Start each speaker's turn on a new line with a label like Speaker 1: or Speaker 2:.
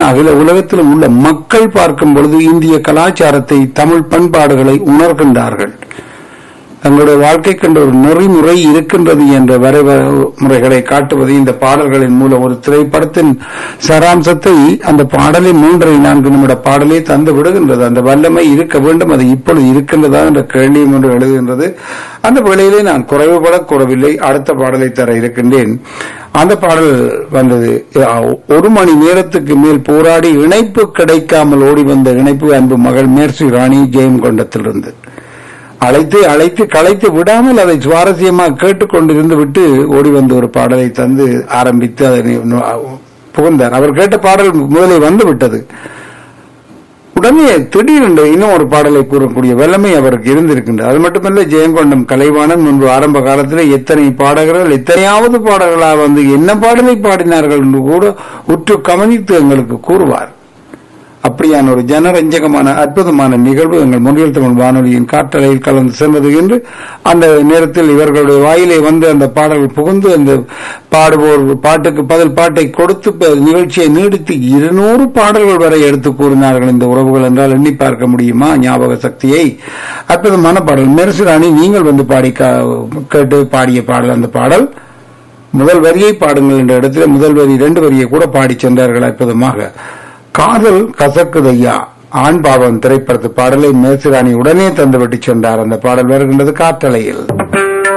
Speaker 1: அகில உலகத்தில் உள்ள மக்கள் பார்க்கும் பொழுது இந்திய கலாச்சாரத்தை தமிழ் பண்பாடுகளை உணர்கின்றார்கள் தங்களுடைய வாழ்க்கைக்கென்ற ஒரு நெறிமுறை இருக்கின்றது என்ற வரைமுறைகளை காட்டுவது இந்த பாடல்களின் மூலம் ஒரு திரைப்படத்தின் சாராம்சத்தை அந்த பாடலை மூன்றரை நான்கு நிமிட பாடலே தந்து விடுகின்றது அந்த வல்லமை இருக்க வேண்டும் அது இப்பொழுது இருக்கின்றதா என்ற கேள்வியும் ஒன்று எழுதுகின்றது அந்த வேளையிலே நான் குறைவுபடக் கூறவில்லை அடுத்த பாடலை தர இருக்கின்றேன் அந்த பாடல் வந்தது ஒரு மணி நேரத்துக்கு மேல் போராடி இணைப்பு கிடைக்காமல் ஓடி வந்த இணைப்பு அன்பு மகள் மேர்சி ராணி ஜெயம் கொண்டத்திலிருந்து அழைத்து அழைத்து களைத்து விடாமல் அதை சுவாரஸ்யமாக கேட்டுக்கொண்டிருந்து விட்டு ஓடி வந்த ஒரு பாடலை தந்து ஆரம்பித்து அதனை புகுந்தார் அவர் கேட்ட பாடல் முதலில் வந்து விட்டது உடனே திடீரென்று இன்னும் ஒரு பாடலை கூறக்கூடிய வல்லமை அவருக்கு இருந்திருக்கின்றது அது மட்டுமல்ல ஜெயங்கொண்டம் கலைவாணன் முன்பு ஆரம்ப காலத்தில் எத்தனை பாடகர்கள் எத்தனையாவது பாடகர்களாக வந்து என்ன பாடலை பாடினார்கள் என்று கூட உற்று கவனித்து எங்களுக்கு கூறுவார் அப்படியான ஒரு ஜனரஞ்சகமான அற்புதமான நிகழ்வு எங்கள் முன்னில் தமிழ் வானொலியின் காற்றலையில் கலந்து சென்றது என்று அந்த நேரத்தில் இவர்களுடைய வாயிலே வந்து அந்த பாடல்கள் புகுந்து அந்த பாடுவோர் பாட்டுக்கு பதில் பாட்டை கொடுத்து நிகழ்ச்சியை நீடித்து இருநூறு பாடல்கள் வரை எடுத்து கூறினார்கள் இந்த உறவுகள் என்றால் எண்ணி பார்க்க முடியுமா ஞாபக சக்தியை அற்புதமான பாடல் மெரசுராணி நீங்கள் வந்து பாடி கேட்டு பாடிய பாடல் அந்த பாடல் முதல் வரியை பாடுங்கள் என்ற இடத்துல முதல் வரி இரண்டு வரியை கூட பாடி சென்றார்கள் அற்புதமாக காதல் கசக்குதையா ஆண் பாவம் திரைப்படத்து பாடலை மேசுராணி உடனே தந்துவிட்டு சென்றார் அந்த பாடல் வருகின்றது காற்றலையில்